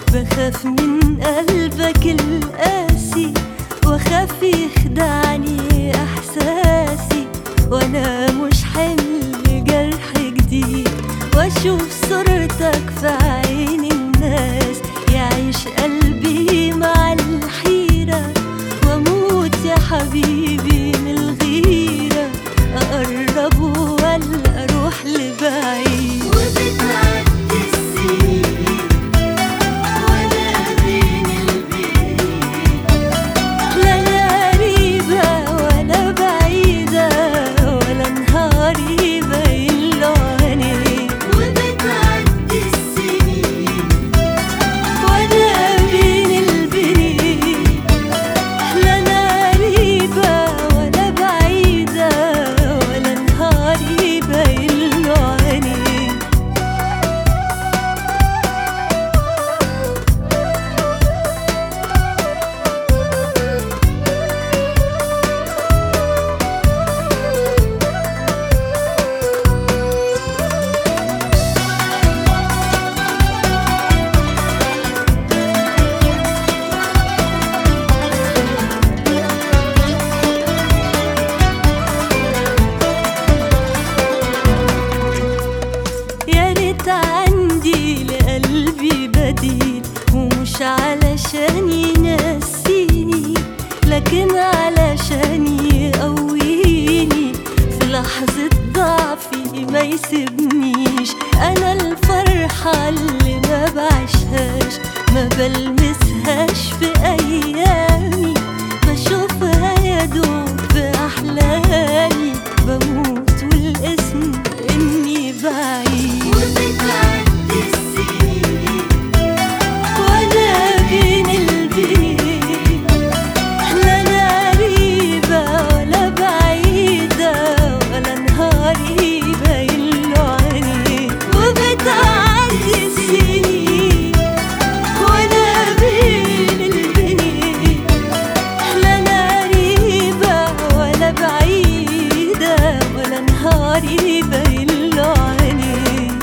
بخاف من قلبك القاسي واخاف يخدعني احساسي وانا مش حمل جرح جديد واشوف صورتك في عين الناس يعيش قلبي مع الحيرة واموت يا حبيبي من الغيرة اقرب ولا اروح لبعيد وبتعدي السنين وانا بين البين لا انا قريبة ولا بعيدة ولا نهاري باين له عينيك وبتعدي السنين وانا بين البنين لا انا قريبة ولا بعيدة ولا نهاري باين له عينيك يا ريت عندي لقلبي بديل ومش علشان ينسيني لكن علشان يقويني في لحظة ضعفي ما يسيبنيش أنا الفرحة اللي ما بعيشهاش ما بلمسهاش في أيامي بشوفها يا دوب في أحلامي بموت والاسم إني بعيد وبتعدي السنين وأنا بين البنين لا أنا قريبة ولا بعيدة ولا نهاري باين له عينيك وبتعدي السنين وأنا بين البنين لا أنا قريبة ولا بعيدة ولا نهاري باين له عينيك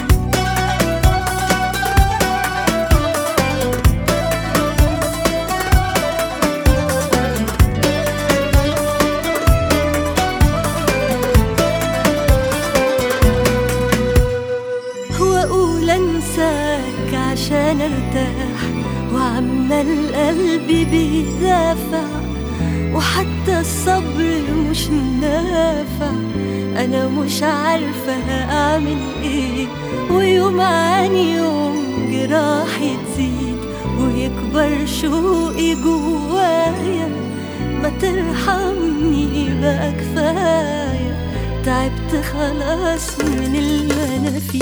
واقول انساك عشان ارتاح وعمال قلبي بيدافع وحتى الصبر مش نافع انا مش عارفه اعمل ايه ويوم عن يوم جراحي تزيد ويكبر شوقي جوايا ما ترحمني بقى كفايه تعبت خلاص من اللي انا فيه